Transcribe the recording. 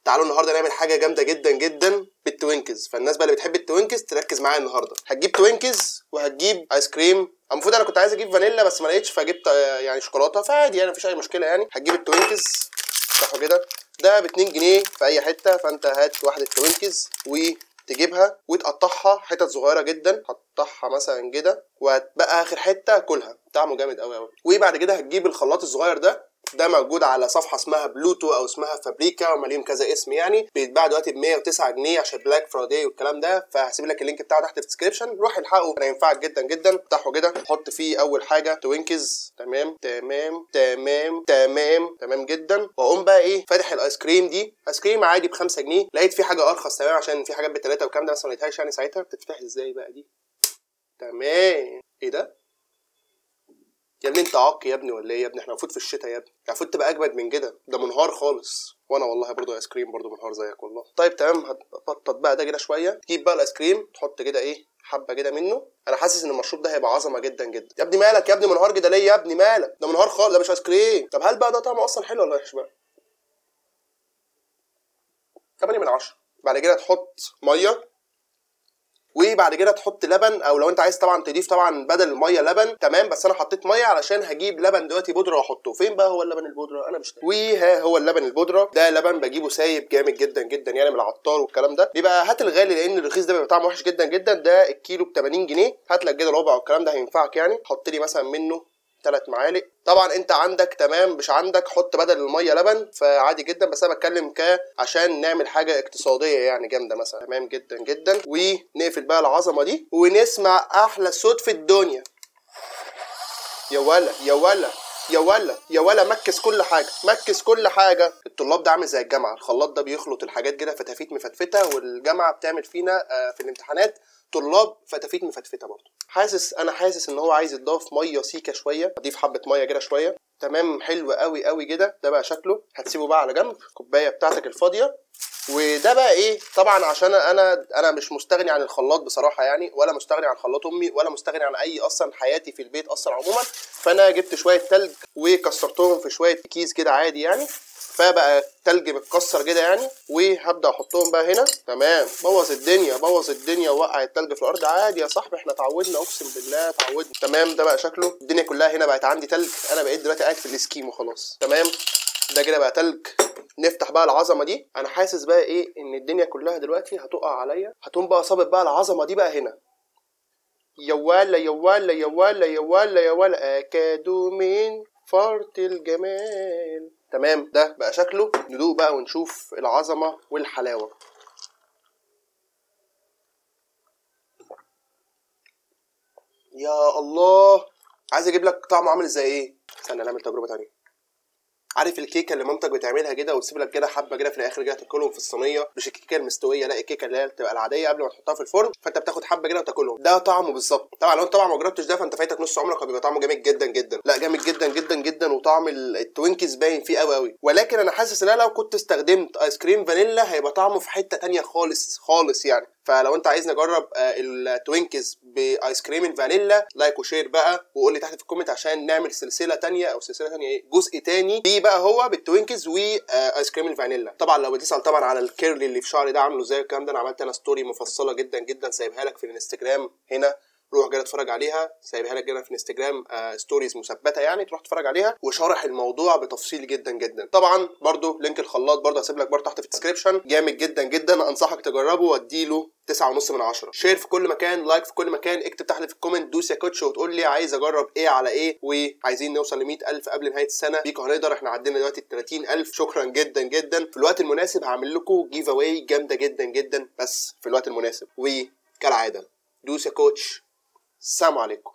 تعالوا النهارده نعمل حاجه جامده جدا جدا بالتوينكز فالناس بقى اللي بتحب التوينكز تركز معايا النهارده هتجيب توينكز وهتجيب ايس كريم المفروض انا كنت عايز اجيب فانيلا بس ما لقيتش فجبت آه، يعني شوكولاته فعادي يعني مفيش اي مشكله يعني هتجيب التوينكز صح كده ده ب 2 جنيه في اي حته فانت هات واحده توينكز وتجيبها وتقطعها حتت صغيره جدا هتقطعها مثلا كده وهتبقى اخر حته كلها طعمه جامد قوي قوي وبعد كده هتجيب الخلاط الصغير ده ده موجود على صفحه اسمها بلوتو او اسمها فابريكا وما ليهم كذا اسم يعني بيتباع دلوقتي ب 109 جنيه عشان بلاك فرايداي والكلام ده فهسيب لك اللينك بتاعه تحت في الديسكربشن روح الحقه انا ينفعك جدا جدا افتحه كده حط فيه اول حاجه توينكز تمام تمام تمام تمام تمام جدا واقوم بقى ايه فاتح الايس كريم دي ايس كريم عادي ب 5 جنيه لقيت في حاجه ارخص تمام عشان في حاجات بثلاثه والكلام ده بس ما لقيتهاش يعني ساعتها بتتفتح ازاي بقى دي تمام ايه ده يا ابني انت عاق يا ابني ولا ايه يا ابني احنا المفروض في الشتاء يا ابني المفروض تبقى اجمد من كده ده منهار خالص وانا والله برضو ايس كريم برضو منهار زيك والله طيب تمام هتبطط بقى ده كده شويه تجيب بقى الايس كريم تحط كده ايه حبه كده منه انا حاسس ان المشروب ده هيبقى عظمه جدا جدا يا ابني مالك يا ابني منهار كده ليه يا ابني مالك ده منهار خالص ده مش ايس كريم طب هل بقى ده طعمه اصلا حلو ولا وحش بقى 8 من 10 بعد كده تحط ميه وبعد كده تحط لبن او لو انت عايز طبعا تضيف طبعا بدل الميه لبن تمام بس انا حطيت ميه علشان هجيب لبن دلوقتي بودره واحطه فين بقى هو اللبن البودره انا مش لاقي. وها هو اللبن البودره ده لبن بجيبه سايب جامد جدا جدا يعني من العطار والكلام ده بيبقى هات الغالي لان الرخيص ده بيبقى طعمه وحش جدا جدا ده الكيلو ب 80 جنيه هات لك كده ربع والكلام ده هينفعك يعني حط لي مثلا منه ثلاث معالق طبعا انت عندك تمام مش عندك حط بدل الميه لبن فعادي جدا بس انا بتكلم ك عشان نعمل حاجه اقتصاديه يعني جامده مثلا تمام جدا جدا ونقفل بقى العظمه دي ونسمع احلى صوت في الدنيا يا ولا يا ولا يا ولا يا ولا مكس كل حاجه مكس كل حاجه الطلاب ده عامل زي الجامعه الخلاط ده بيخلط الحاجات كده فتافيت مفتفته والجامعه بتعمل فينا آه، في الامتحانات طلاب فتافيت مفتفته برضه حاسس انا حاسس ان هو عايز يضاف ميه سيكه شويه اضيف حبه ميه كده شويه تمام حلو قوي قوي كده ده بقى شكله هتسيبه بقى على جنب الكوبايه بتاعتك الفاضيه وده بقى ايه طبعا عشان انا انا مش مستغني عن الخلاط بصراحه يعني ولا مستغني عن خلاط امي ولا مستغني عن اي اصلا حياتي في البيت اصلا عموما فانا جبت شويه تلج وكسرتهم في شويه كيس كده عادي يعني فبقى تلج متكسر كده يعني وهبدا احطهم بقى هنا تمام بوظ الدنيا بوظ الدنيا ووقع التلج في الارض عادي يا صاحبي احنا اتعودنا اقسم بالله اتعودنا تمام ده بقى شكله الدنيا كلها هنا بقت عندي تلج انا بقيت دلوقتي قاعد في الاسكيمو خلاص تمام ده كده بقى تلج نفتح بقى العظمه دي انا حاسس بقى ايه ان الدنيا كلها دلوقتي هتقع عليا هتقوم بقى صابت بقى العظمه دي بقى هنا يا ولا يا ولا يا ولا يا ولا يا ولا اكادوا من فرط الجمال تمام ده بقى شكله ندوق بقى ونشوف العظمه والحلاوه يا الله عايز اجيب لك طعمه عامل زي ايه استنى نعمل تجربه تانية عارف الكيكه اللي مامتك بتعملها كده وتسيب لك كده حبه كده في الاخر كده تاكلهم في الصينيه مش الكيكه المستويه لا الكيكه اللي هي بتبقى العاديه قبل ما تحطها في الفرن فانت بتاخد حبه كده وتاكلهم ده طعمه بالظبط طبعا لو انت طبعا ما جربتش ده فانت فايتك نص عمرك وبيبقى طعمه جامد جدا جدا لا جامد جدا جدا جدا وطعم ال- التوينكيز باين فيه قوي قوي ولكن انا حاسس ان انا لو كنت استخدمت ايس كريم فانيلا هيبقى طعمه في حته تانية خالص خالص يعني فلو انت عايز نجرب آه، التوينكيز بايس كريم الفانيلا لايك وشير بقى وقول لي تحت في الكومنت عشان نعمل سلسله تانية او سلسله تانية ايه جزء تاني بيه بقى هو بالتوينكيز وايس كريم الفانيلا طبعا لو بتسال طبعا على الكيرلي اللي في شعري ده عامله ازاي الكلام ده انا عملت انا ستوري مفصله جدا جدا سايبها لك في الانستجرام هنا روح كده اتفرج عليها سايبها لك كده في الانستجرام آه ستوريز مثبته يعني تروح تتفرج عليها وشارح الموضوع بتفصيل جدا جدا طبعا برضو لينك الخلاط برضو هسيب لك برضو تحت في الديسكربشن جامد جدا جدا انصحك تجربه واديله تسعة ونص من عشرة شير في كل مكان لايك في كل مكان اكتب تحت في الكومنت دوس يا كوتش وتقول لي عايز اجرب ايه على ايه وعايزين نوصل ل ألف قبل نهايه السنه بيكو هنقدر احنا عدينا دلوقتي ال ألف شكرا جدا جدا في الوقت المناسب هعمل لكم جيف اواي جامده جدا جدا بس في الوقت المناسب وكالعاده دوس يا كوتش السلام عليكم